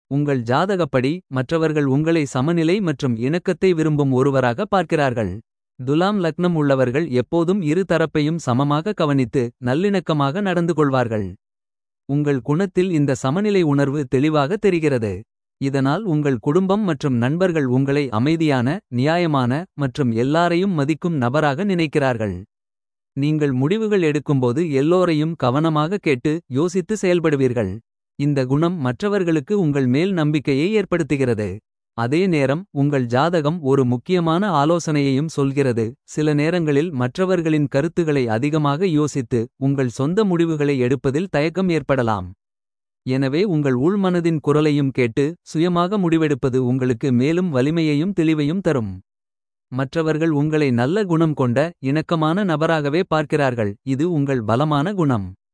உங்கள் ஜாதகப்படி மற்றவர்கள் உங்களை சமநிலை மற்றும் இணக்கத்தை விரும்பும் ஒருவராக பார்க்கிறார்கள். துலாம் லக்னம் உள்ளவர்கள் எப்போதும் இரு தரப்பையும் சமமாக கவனித்து நல்லிணக்கமாக நடந்து கொள்வார்கள். உங்கள் குணத்தில் இந்த சமநிலை உணர்வு தெளிவாக தெரிகிறது. இதனால் உங்கள் குடும்பம் மற்றும் நண்பர்கள் உங்களை அமைதியான நியாயமான மற்றும் எல்லாரையும் மதிக்கும் நபராக நினைக்கிறார்கள். நீங்கள் முடிவுகள் எடுக்கும்போது எல்லோரையும் கவனமாக கேட்டு யோசித்து செயல்படுவீர்கள். இந்த குணம் மற்றவர்களுக்கு உங்கள் மேல் நம்பிக்கையை ஏற்படுத்துகிறது. அதே நேரம் உங்கள் ஜாதகம் ஒரு முக்கியமான ஆலோசனையையும் சொல்கிறது. சில நேரங்களில் மற்றவர்களின் கருத்துகளை அதிகமாக யோசித்து. உங்கள் சொந்த முடிவுகளை எடுப்பதில் தயக்கம் ஏற்படலாம். எனவே உங்கள் உள்மனதின் குரலையும் கேட்டு சுயமாக முடிவெடுப்பது உங்களுக்கு மேலும் வலிமையையும் தெளிவையும் தரும். மற்றவர்கள் உங்களை நல்ல குணம் கொண்ட இணக்கமான நபராகவே பார்க்கிறார்கள் இது உங்கள் பலமான குணம்.